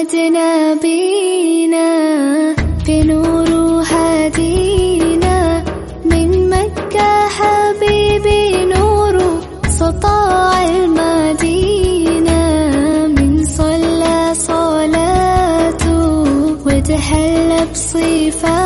محمد نبينا بنور هدينا من مكة حبيبي نور سطاع المدينة من صلى صلاته وتحلى بصفاته